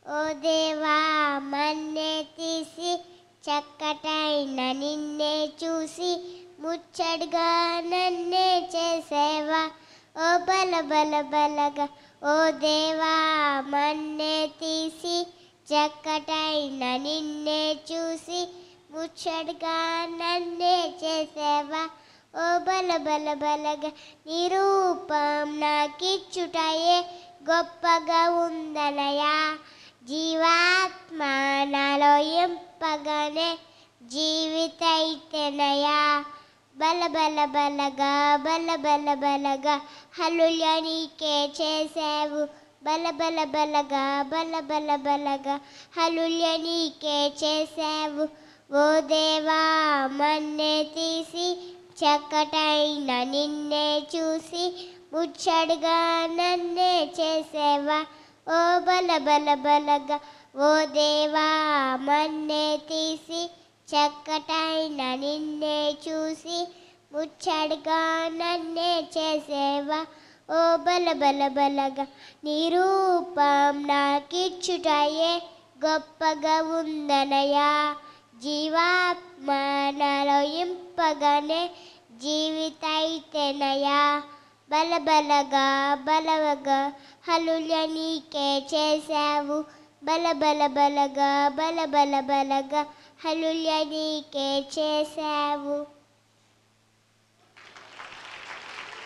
ఓ దేవా మన్నే తీసి చక్కటైన నిన్నే చూసి ముచ్చడుగా నన్నే చేసేవా ఓ బల బల బలగా ఓ దేవా మన్నే తీసి చక్కటైన నిన్నే చూసి ముచ్చడుగా నన్నే చేసేవా ఓ బల బల బలగా నీ రూపం నాకిచ్చుటయే గొప్పగా ఉందనయా జీవాత్మ నాలో ఎంపగానే జీవితైతేనయా బల బల బలగా బల బల బలగా హలుల్య నీకే చేసావు బల బల బలగా బల బల బలగా హలుల్య నీకే చేసావు ఓ దేవా మన్నే తీసి చక్కటైన నిన్నే చూసి ముచ్చడుగా నన్నే చేసేవా ఓ బల బల బలగా ఓ దేవా మన్నే తీసి చక్కటైన నిన్నే చూసి ముచ్చడుగా నన్నే చేసేవా ఓ బల బల బలగా నీ రూపం నాకిచ్చుటయే గొప్పగా ఉందనయా జీవాత్మ నాలో ఇంపగానే జీవితైతేనయా బల బలగా బలవగా హలుల్య నీకే చేసావు బల బల బలగా బల బల బలగా హలుల్య నీకే చేసావు